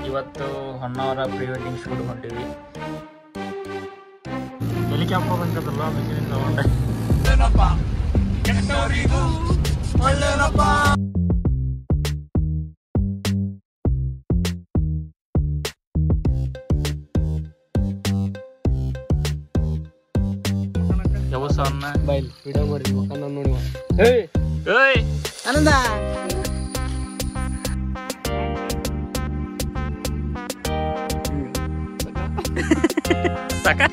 ಇವತ್ತು Honnavar pre wedding shoot ಹೊಂಟಿವಿ helicopter ಬಂದದಲ್ಲ ಮಿಷಿನ್ ತಗೊಂಡೆ ಯಾವಸನ್ನ ಬೈಲ್ ವಿಡಿಯೋ ಮಾಡಿ ಮಕ್ಕಳ ನೋಡಿ ಏಯ್ ಏಯ್ ಆನಂದ ಸಾಕ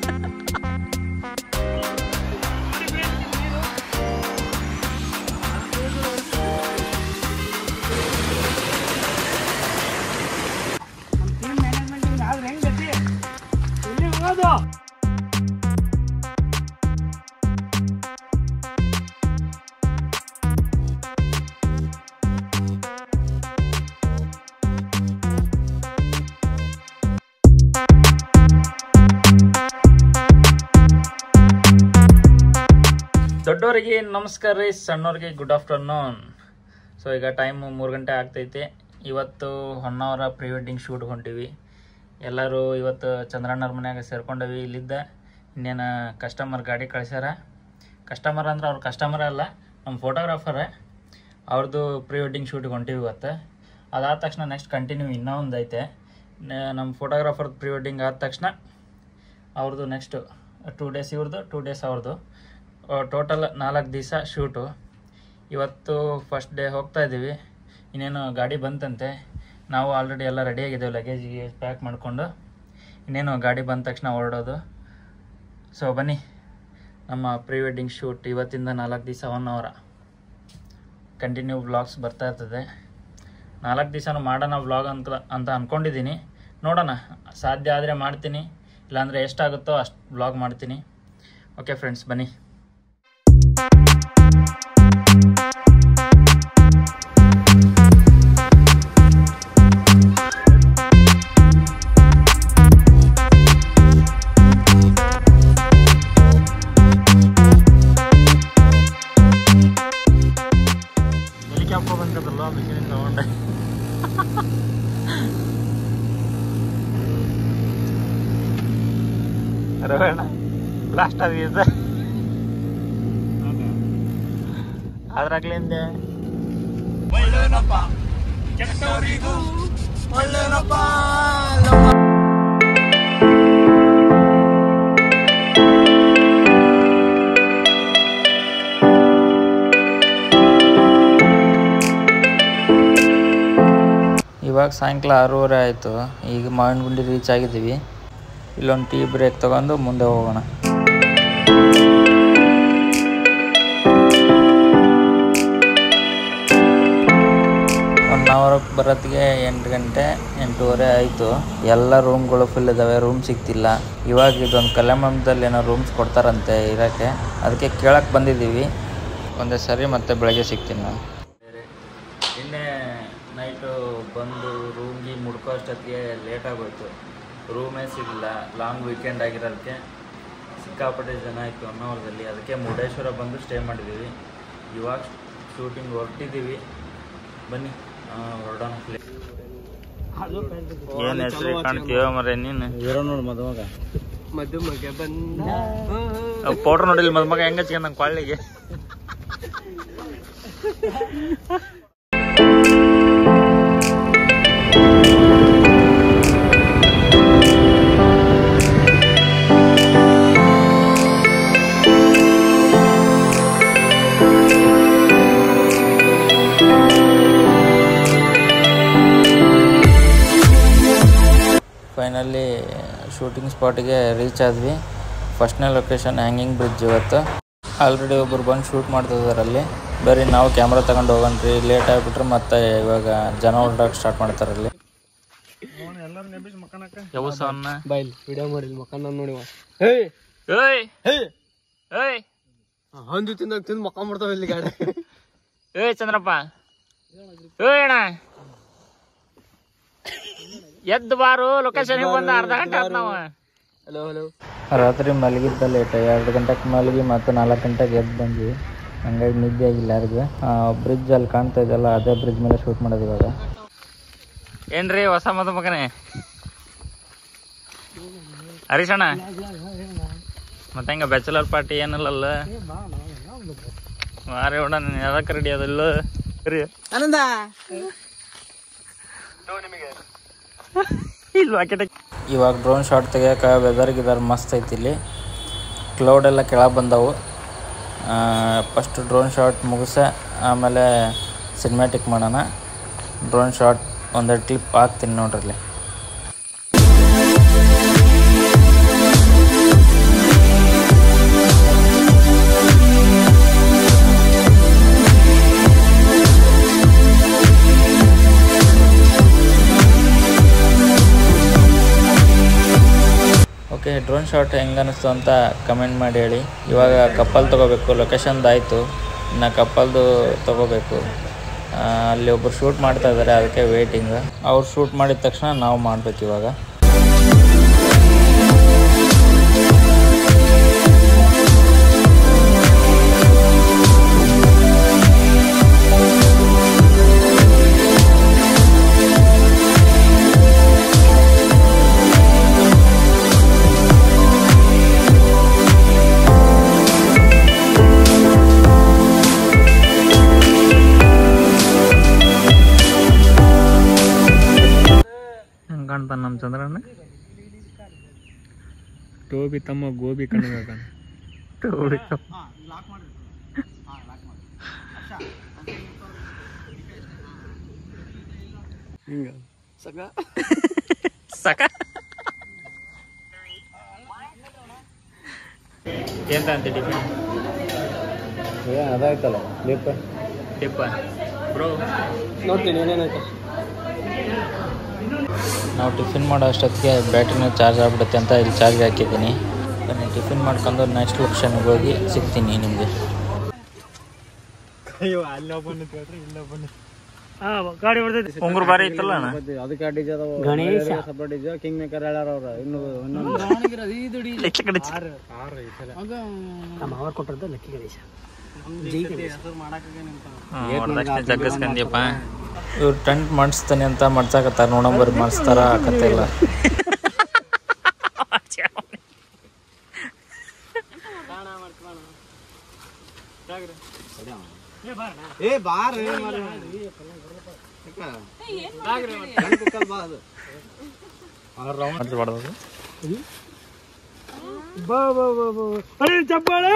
ದೊಡ್ಡವರಿಗೆ ನಮಸ್ಕಾರ ರೀ ಸಣ್ಣವ್ರಿಗೆ ಗುಡ್ ಆಫ್ಟರ್ನೂನ್ ಸೊ ಈಗ ಟೈಮ್ ಮೂರು ಗಂಟೆ ಆಗ್ತೈತೆ ಇವತ್ತು ಹೊನ್ನಾವರ ಪ್ರೀ ವೆಡ್ಡಿಂಗ್ ಶೂಟ್ ಹೊಂಟಿವಿ ಎಲ್ಲರೂ ಇವತ್ತು ಚಂದ್ರಣ್ಣವ್ರ ಮನ್ಯಾಗ ಸೇರ್ಕೊಂಡವಿ ಇಲ್ಲಿದ್ದ ಇನ್ನೇನು ಕಸ್ಟಮರ್ ಗಾಡಿ ಕಳ್ಸ್ಯಾರ ಕಸ್ಟಮರ್ ಅಂದ್ರೆ ಅವ್ರ ಕಸ್ಟಮರ್ ಅಲ್ಲ ನಮ್ಮ ಫೋಟೋಗ್ರಾಫರ್ ಅವ್ರದ್ದು ಪ್ರೀ ವೆಡ್ಡಿಂಗ್ ಶೂಟ್ಗೆ ಹೊಂಟಿವಿ ಇವತ್ತು ಅದಾದ ತಕ್ಷಣ ನೆಕ್ಸ್ಟ್ ಕಂಟಿನ್ಯೂ ಇನ್ನೂ ಒಂದು ಐತೆ ನ- ನಮ್ಮ ಫೋಟೋಗ್ರಾಫರ್ ಪ್ರೀ ವೆಡ್ಡಿಂಗ್ ಆದ ತಕ್ಷಣ ಅವ್ರದ್ದು ನೆಕ್ಸ್ಟು ಟೂ ಡೇಸ್ ಇವ್ರದ್ದು ಟೂ ಡೇಸ್ ಅವ್ರದ್ದು ಟೋಟಲ್ ನಾಲ್ಕು ದಿವಸ ಶೂಟು ಇವತ್ತು ಫಸ್ಟ್ ಡೇ ಹೋಗ್ತಾ ಇದ್ದೀವಿ ಇನ್ನೇನು ಗಾಡಿ ಬಂತಂತೆ ನಾವು ಆಲ್ರೆಡಿ ಎಲ್ಲ ರೆಡಿ ಆಗಿದ್ದೇವೆ ಲಗೇಜಿಗೆ ಪ್ಯಾಕ್ ಮಾಡಿಕೊಂಡು ಇನ್ನೇನು ಗಾಡಿ ಬಂದ ತಕ್ಷಣ ಹೊರಡೋದು ಸೊ ಬನ್ನಿ ನಮ್ಮ ಪ್ರೀ ವೆಡ್ಡಿಂಗ್ ಶೂಟ್ ಇವತ್ತಿಂದ ನಾಲ್ಕು ದಿವಸ ಒನ್ ಅವರ ಕಂಟಿನ್ಯೂ ವ್ಲಾಗ್ಸ್ ಬರ್ತಾ ಇರ್ತದೆ ನಾಲ್ಕು ದಿವಸನೂ ಮಾಡೋಣ ವ್ಲಾಗ್ ಅಂತ ಅಂತ ಅಂದ್ಕೊಂಡಿದ್ದೀನಿ ನೋಡೋಣ ಸಾಧ್ಯ ಆದರೆ ಮಾಡ್ತೀನಿ ಇಲ್ಲಾಂದರೆ ಎಷ್ಟಾಗುತ್ತೋ ಅಷ್ಟು ವ್ಲಾಗ್ ಮಾಡ್ತೀನಿ ಓಕೆ ಫ್ರೆಂಡ್ಸ್ ಬನ್ನಿ ಹೆಲಿಕಾಪ್ಟರ್ ಬಂದದಲ್ಲ ಮಿಷಿನ್ ತಗೊಂಡೆ ರವಣ ಬ್ಲಾಸ್ಟ್ ಆಗಿದೆ ಅದ್ರಾಗ್ಲಿಂದ ಇವಾಗ ಸಾಯಂಕಾಲ ಆರೂವರೆ ಆಯಿತು ಈಗ ಮಾವಿನಗುಂಡಿ ರೀಚ್ ಆಗಿದ್ದೀವಿ ಇಲ್ಲೊಂದು ಟೀ ಬ್ರೇಕ್ ತಗೊಂಡು ಮುಂದೆ ಹೋಗೋಣ ಒನ್ ಅವರ್ ಬರೋತ್ತಿಗೆ ಎಂಟು ಗಂಟೆ ಎಂಟೂವರೆ ಆಯಿತು ಎಲ್ಲ ರೂಮ್ಗಳು ಫುಲ್ ಇದ್ದಾವೆ ರೂಮ್ ಸಿಗ್ತಿಲ್ಲ ಇವಾಗ ಇದೊಂದು ಕಲ್ಯಾಣದಲ್ಲಿ ಏನೋ ರೂಮ್ಸ್ ಕೊಡ್ತಾರಂತೆ ಇರೋಕ್ಕೆ ಅದಕ್ಕೆ ಕೇಳಕ್ಕೆ ಬಂದಿದ್ದೀವಿ ಒಂದೇ ಸರಿ ಮತ್ತೆ ಬೆಳಗ್ಗೆ ಸಿಗ್ತೀನಿ ನಾನು ನಿನ್ನೆ ನೈಟು ಬಂದು ರೂಮ್ಗೆ ಮುಡ್ಕೋ ಅಷ್ಟೊತ್ತಿಗೆ ಲೇಟ್ ಆಗೋಯ್ತು ರೂಮೇ ಸಿಗಲಿಲ್ಲ ಲಾಂಗ್ ವೀಕೆಂಡ್ ಆಗಿರೋದಕ್ಕೆ ಸಿಕ್ಕಾಪಟ್ಟೆ ಜನ ಇತ್ತು ಹೊನ್ನಾವರದಲ್ಲಿ ಅದಕ್ಕೆ ಮುರುಡೇಶ್ವರ ಬಂದು ಸ್ಟೇ ಮಾಡಿದ್ದೀವಿ ಇವಾಗ ಶೂಟಿಂಗ್ ಹೊರಟಿದ್ದೀವಿ ಬನ್ನಿ ಆ, ಹೊರಡೋಣ ಏನು ಹೆಸರು ಕಾಣ್ತೀವ ಮರೆ ನೀನು ಇರೋ ನೋಡು ಮದುವಾಗ ಮದುಮಗೆ ಬಂದ ಪೌಡ್ರ್ ನೋಡಿಲ್ಲ ಮದುಮಗ ಹೆಂಗ ನಂಗೆ ಕೊಳ್ಳಿಗೆ ಫೈನಲಿ ಶೂಟಿಂಗ್ ಸ್ಪಾಟಿಗೆ ರೀಚ್ ಆದ್ವಿ ಫಸ್ಟ್ನೇ ಲೊಕೇಶನ್ ಹ್ಯಾಂಗಿಂಗ್ ಬ್ರಿಡ್ಜ್ ಇವತ್ತು ಆಲ್ರೆಡಿ ಒಬ್ಬರು ಬಂದು ಶೂಟ್ ಮಾಡ್ತಿದ್ದಾರೆ ಅಲ್ಲಿ ಬರೀ ನಾವು ಕ್ಯಾಮ್ರಾ ತಗೊಂಡು ಹೋಗಣ್ರಿ ಲೇಟ್ ಆಗಿಬಿಟ್ರೆ ಮತ್ತೆ ಇವಾಗ ಜನ ಹೊರಡಕ್ಕೆ ಸ್ಟಾರ್ಟ್ ಮಾಡ್ತಾರೆ ಅಲ್ಲಿ ಯಾವಸನ್ನ ಬೈಲ್ ವಿಡಿಯೋ ಮಾಡಿ ಮಕ್ಕಳ ನೋಡಿ ಏಯ್ ಏಯ್ ಏಯ್ ಏಯ್ ಹಂದು ತಿಂದಾಗ ತಿಂದು ಮಕ್ಕ ಮಾಡ್ತಾವ ಇಲ್ಲಿ ಗಾಡಿ ಏಯ್ ಚಂದ್ರಪ್ಪ ಏಯ್ ಅಣ್ಣ ಎದ್ದು ಬಾರು ಲೊಕೇಶನ್ ಬಂದ ಅರ್ಧ ಗಂಟೆ ಆತ್ ನಾವು ಹಲೋ ಹಲೋ ರಾತ್ರಿ ಮಲಗಿದ್ದ ಲೇಟ್ ಎರಡು ಗಂಟೆಗೆ ಮಲಗಿ ಮತ್ತೆ ನಾಲ್ಕು ಗಂಟೆಗೆ ಎದ್ದು ಬಂದ್ವಿ ಹಂಗಾಗಿ ನಿದ್ದೆ ಆಗಿಲ್ಲ ಯಾರಿಗೂ ಬ್ರಿಡ್ಜ್ ಅಲ್ಲಿ ಕಾಣ್ತಾ ಇದೆಯಲ್ಲ ಅದೇ ಬ್ರಿಡ್ಜ್ ಮೇಲೆ ಶೂಟ್ ಮಾಡೋದು ಇವಾಗ ಏನ್ರಿ ಹೊಸ ಮದುಮಗನೇ ಹರೀಶಣ್ಣ ಮತ್ತೆ ಹೆಂಗ ಬ್ಯಾಚುಲರ್ ಪಾರ್ಟಿ ಏನಿಲ್ಲಲ್ಲ ಮಾರಿ ಹೊಡ ಯಾವ್ದಕ್ಕೆ ರೆಡಿ ಅದಲ್ಲ ರೀ ಆನಂದ ಇಲ್ವಾ ಇವಾಗ ಡ್ರೋನ್ ಶಾಟ್ ತೆಗಿಯೋಕೆ ವೆದರ್ ಗಿದರ್ ಮಸ್ತ್ ಐತಿ ಇಲ್ಲಿ ಕ್ಲೌಡ್ ಎಲ್ಲ ಕೆಳಗೆ ಬಂದವು ಫಸ್ಟ್ ಡ್ರೋನ್ ಶಾಟ್ ಮುಗಿಸ ಆಮೇಲೆ ಸಿನಿಮ್ಯಾಟಿಕ್ ಮಾಡೋಣ ಡ್ರೋನ್ ಶಾಟ್ ಒಂದೆರಡು ಕ್ಲಿಪ್ ಹಾಕ್ತೀನಿ ನೋಡ್ರಿ ಇಲ್ಲಿ ಓಕೆ ಡ್ರೋನ್ ಶಾಟ್ ಹೆಂಗೆ ಅನ್ನಿಸ್ತು ಅಂತ ಕಮೆಂಟ್ ಮಾಡಿ ಹೇಳಿ ಇವಾಗ ಕಪ್ಪಲ್ ತೊಗೋಬೇಕು ಲೊಕೇಶನ್ದು ಆಯಿತು ಇನ್ನು ಕಪ್ಪಲ್ದು ತೊಗೋಬೇಕು ಆ, ಅಲ್ಲಿ ಒಬ್ಬರು ಶೂಟ್ ಮಾಡ್ತಾ ಇದ್ದಾರೆ ಅದಕ್ಕೆ ವೇಟಿಂಗ್ ಅವ್ರು ಶೂಟ್ ಮಾಡಿದ ತಕ್ಷಣ ನಾವು ಮಾಡ್ಬೇಕು ಇವಾಗ ಹೆಂಗೆ ಕಾಣ್ತಾನೆ ನಮ್ಮ ಚಂದ್ರಣ್ಣ ಟೋಬಿ ತಮ್ಮ ಗೋಬಿ ಕಣ್ಣಗ ಹಿಂಗ ಸಗ ಸಾಕ ಎಂತ ಅಂತ ಟಿಫನ್ ಅದಾಯ್ತಲ್ಲ ಲೇಪ ಟಿಪ್ಪ ಬ್ರೋ ನೋಡ್ತೀನಿ ಏನೇನಾಯ್ತು ನಾವು ಟಿಫಿನ್ ಮಾಡೋ ಅಷ್ಟೊತ್ತಿಗೆ ಬ್ಯಾಟ್ರಿನ ಚಾರ್ಜ್ ಆಗ್ಬಿಡುತ್ತೆ ಅಂತ ಇಲ್ಲಿ ಚಾರ್ಜ್ ಹಾಕಿದ್ದೀನಿ ಬನ್ನಿ ಟಿಫಿನ್ ಮಾಡ್ಕೊಂಡು ನೆಕ್ಸ್ಟ್ ಲೊಕೇಶನ್ಗೆ ಹೋಗಿ ಸಿಗ್ತೀನಿ ನಿಮಗೆ ಅಯ್ಯೋ ಅಲ್ಲಿ ಒಬ್ಬನ ಇಲ್ಲ ಒಬ್ಬನ ಗಾಡಿ ಬರ್ತೈತಿ ಉಂಗುರು ಬಾರಿ ಇತ್ತಲ್ಲ ಅಣ್ಣ ಅದಕ್ಕೆ ಆ ಡಿಜೆ ಅದಾವ Ganesha. Separate DJ king maker ಹೇಳ್ಯಾರ ಅವ್ರ ಇನ್ನು ಇನ್ನೊಂದು ನಮ್ಮ ಅವ್ರು ಕೊಟ್ಟದ್ದು ಲಕ್ಕಿ ಗಣೇಶ ಜೈ ಗಣೇಶ ಜಗ್ಗಸ್ಕಂದ್ಯಪ್ಪ ಇವ್ರು ಟೆಂಟ್ ಮಾಡಿಸ್ತಾನೆ ಅಂತ ಮಾಡ್ಸಾಕತ್ತಾರ ನೋಡಂಬರ್ ಮಾಡಿಸ್ತಾರ ಆಕತ್ತಿಲ್ಲ ಏ ಬಾರ ಮಾಡ್ಬಾರ್ದು ಬಾ ಬಾ ಬಾ ಬಾ ಅರೆ ಚಪ್ಪಾಳೆ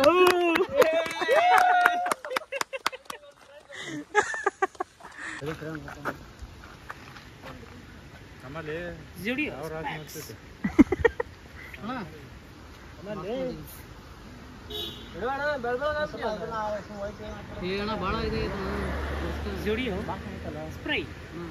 ಜೋಡಿ ಜೋಡಿಯೋ ಸ್ಪ್ರೈ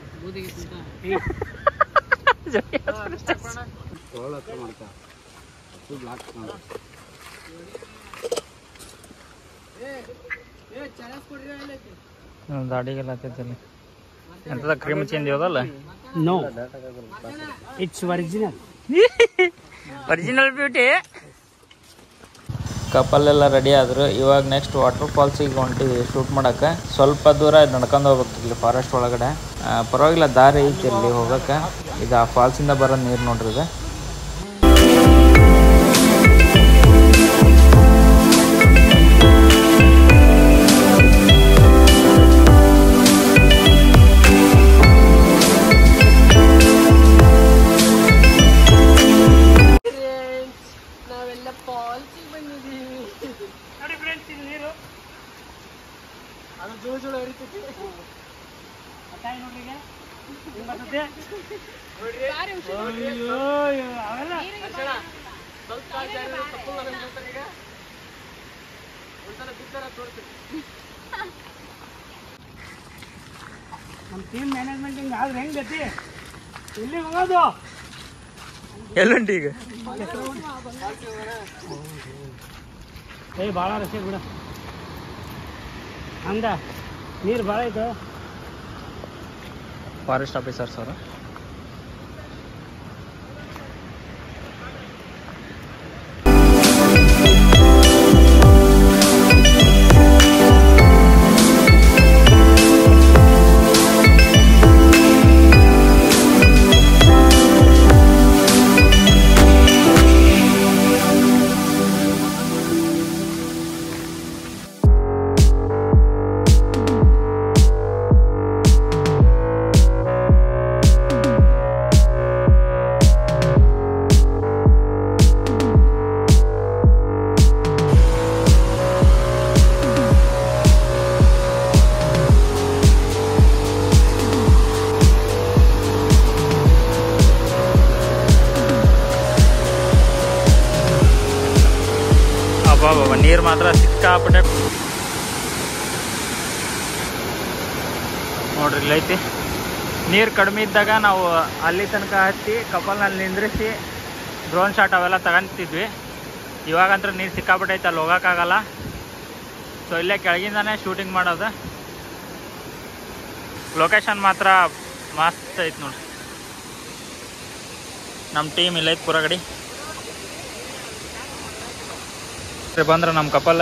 ದಾಡಿಗೆಲ್ಲ ಹತ್ತೈತಲ್ಲಿ ಎಂತದ ಕ್ರೀಮ್ ಚೇಂಜ್ ಹೋದಲ್ಲ no it's original original beauty couple ಎಲ್ಲ ರೆಡಿ ಆದ್ರು ಇವಾಗ ನೆಕ್ಸ್ಟ್ ವಾಟರ್ ಫಾಲ್ಸಿಗೆ ಹೊಂಟಿವಿ ಶೂಟ್ ಮಾಡಕ್ಕೆ ಸ್ವಲ್ಪ ದೂರ ನಡ್ಕೊಂಡು ಹೋಗ್ಬೇಕು ಇಲ್ಲಿ ಫಾರೆಸ್ಟ್ ಒಳಗಡೆ ಆ, ಪರವಾಗಿಲ್ಲ ದಾರಿ ಐತಿ ಇಲ್ಲಿ ಹೋಗಕ್ಕೆ ಇದು ಆ ಫಾಲ್ಸಿಂದ ಬರೋ ನೀರು ನೋಡ್ರಿ ಇದು ನಾವೆಲ್ಲ ಪಾಲ್ಸಿ ಬಂದಿದ್ದೀವಿ ನೋಡಿ ಫ್ರೆಂಡ್ಸ್ ಇಲ್ಲಿ ನೀರು ಅದು ಜೋಳ ಜೋಳ ಹರಿತೈತಿ ಅತ್ತಾಯಿ ನೋಡ್ರಿ ಈಗ ಹಿಂಗ್ ಬರ್ತೈತೆ. ಅಯ್ಯೋ, ಅಯ್ಯೋ, ಅವೆಲ್ಲ ಸ್ವಲ್ಪ ಜಾಗ ತಪ್ಪು ನನಗೆ ಗೊತ್ತಾಗ ಈಗ ಒಂದ್ಸಲ ಬಿದ್ದಾರ ತೋರ್ತೀನಿ ನಮ್ಮ ಟೀಮ್ ಮ್ಯಾನೇಜ್ಮೆಂಟ್ ಹಿಂಗೆ ಆದ್ರೆ ಹೆಂಗ್ ಗತಿ ಎಲ್ಲಿ ಹೋಗೋದು ಎಲ್ಲುಂಟಿ ಈಗ ಏಯ್ ಭಾಳ ರಶೆ ಬಿಡ ಅಂದ ನೀರು ಭಾಳ ಐತೆ ಫಾರೆಸ್ಟ್ ಆಫೀಸರ್ಸ್ ಅವರು ನೀರು ಮಾತ್ರ ಸಿಕ್ಕಾಪಟ್ಟೆ ನೋಡ್ರಿ ಇಲ್ಲೈತಿ ನೀರು ಕಡಿಮೆ ಇದ್ದಾಗ ನಾವು ಅಲ್ಲಿ ತನಕ ಹತ್ತಿ ಕಪಲ್ನಲ್ಲಿ ನಿಂದ್ರಿಸಿ ಡ್ರೋನ್ ಶಾಟ್ ಅವೆಲ್ಲ ತಗೊಂತಿದ್ವಿ ಇವಾಗಂತ್ರ ನೀರು ಸಿಕ್ಕಾಪಟ್ಟೆ ಐತೆ ಅಲ್ಲಿ ಹೋಗೋಕ್ಕಾಗಲ್ಲ ಸೊ ಇಲ್ಲೇ ಕೆಳಗಿಂದಾನೇ ಶೂಟಿಂಗ್ ಮಾಡೋದು ಲೊಕೇಶನ್ ಮಾತ್ರ ಮಸ್ತ್ ಐತೆ ನೋಡ್ರಿ ನಮ್ಮ ಟೀಮ್ ಇಲ್ಲೈತೆ ಪುರಗಡಿ ಬಂದ್ರೆ ನಮ್ಮ ಕಪಲ್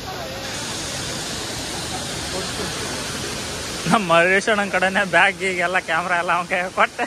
ನಮ್ಮ ಮಹೇಶ್ ಅಣ್ಣನ ಕಡೆನೇ ಬ್ಯಾಗ್ ಗೀಗ್ ಎಲ್ಲ ಕ್ಯಾಮ್ರಾ ಎಲ್ಲ ಅವನ ಕೈ ಕೊಟ್ಟೆ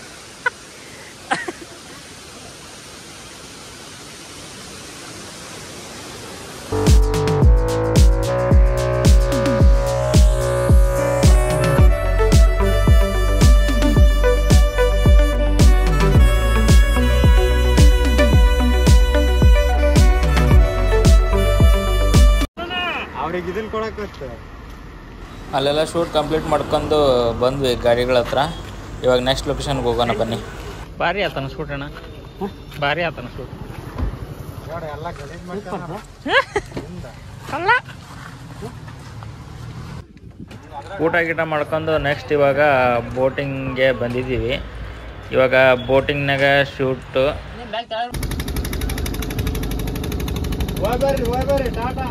ಅವ್ರಿಗೆ ಇದನ್ನ ಕೊಡಕತ್ತ ಅಲ್ಲೆಲ್ಲ ಶೂಟ್ ಕಂಪ್ಲೀಟ್ ಮಾಡ್ಕೊಂಡು ಬಂದ್ವಿ ಗಾಡಿಗಳ ಹತ್ರ ಇವಾಗ ನೆಕ್ಸ್ಟ್ ಲೊಕೇಶನ್ಗೆ ಹೋಗೋಣ ಬನ್ನಿ ಭಾರಿ ಆತನ ಶೂಟ್ ಅಣ್ಣ ಭಾರಿ ಆತನ ಶೂಟ್ ಎಲ್ಲ ಗಲೀಜ್ ಮಾಡ್ತಾನ ಅಲ್ಲ ಊಟ ಗೀಟ ಮಾಡ್ಕೊಂಡು ನೆಕ್ಸ್ಟ್ ಇವಾಗ ಬೋಟಿಂಗ್ಗೆ ಬಂದಿದ್ದೀವಿ ಇವಾಗ ಬೋಟಿಂಗ್ನಾಗ ಶೂಟು ಹೋಯ್ ಬರ್ರಿ ಹೋಯ್ ಬರ್ರಿ ಟಾಟಾ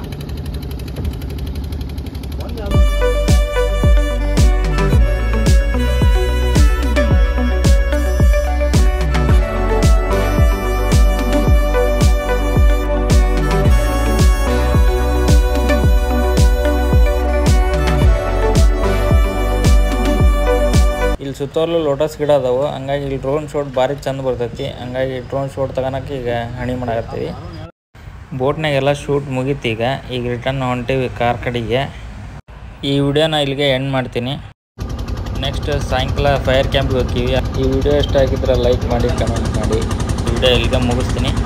ಇಲ್ಲಿ ಸುತ್ತಲೂ ಲೋಟಸ್ ಗಿಡ ಅದಾವು ಹಂಗಾಗಿ ಇಲ್ಲಿ ಡ್ರೋನ್ ಶೂಟ್ ಭಾರಿ ಚಂದ ಬರ್ತೈತಿ ಹಂಗಾಗಿ ಡ್ರೋನ್ ಶೂಟ್ ತಗೋಣಕ್ಕೆ ಈಗ ಹಣಿ ಮಾಡಕತ್ತೀವಿ ಬೋಟ್ನಾಗೆಲ್ಲ ಶೂಟ್ ಮುಗೀತು ಈಗ ಈಗ ರಿಟರ್ನ್ ಹೊಂಟೀವಿ ಕಾರ್ ಕಡೆಗೆ ಈ ವಿಡಿಯೋನ ಇಲ್ಲಿಗೆ ಎಂಡ್ ಮಾಡ್ತೀನಿ ನೆಕ್ಸ್ಟ್ ಸಾಯಂಕಾಲ ಫೈರ್ ಕ್ಯಾಂಪ್ಗೆ ಹೋಗ್ತೀವಿ ಈ ವಿಡಿಯೋ ಇಷ್ಟ ಆಗಿದ್ರೆ ಲೈಕ್ ಮಾಡಿ ಕಮೆಂಟ್ ಮಾಡಿ ಈ ವಿಡಿಯೋ ಇಲ್ಲಿಗೆ ಮುಗಿಸ್ತೀನಿ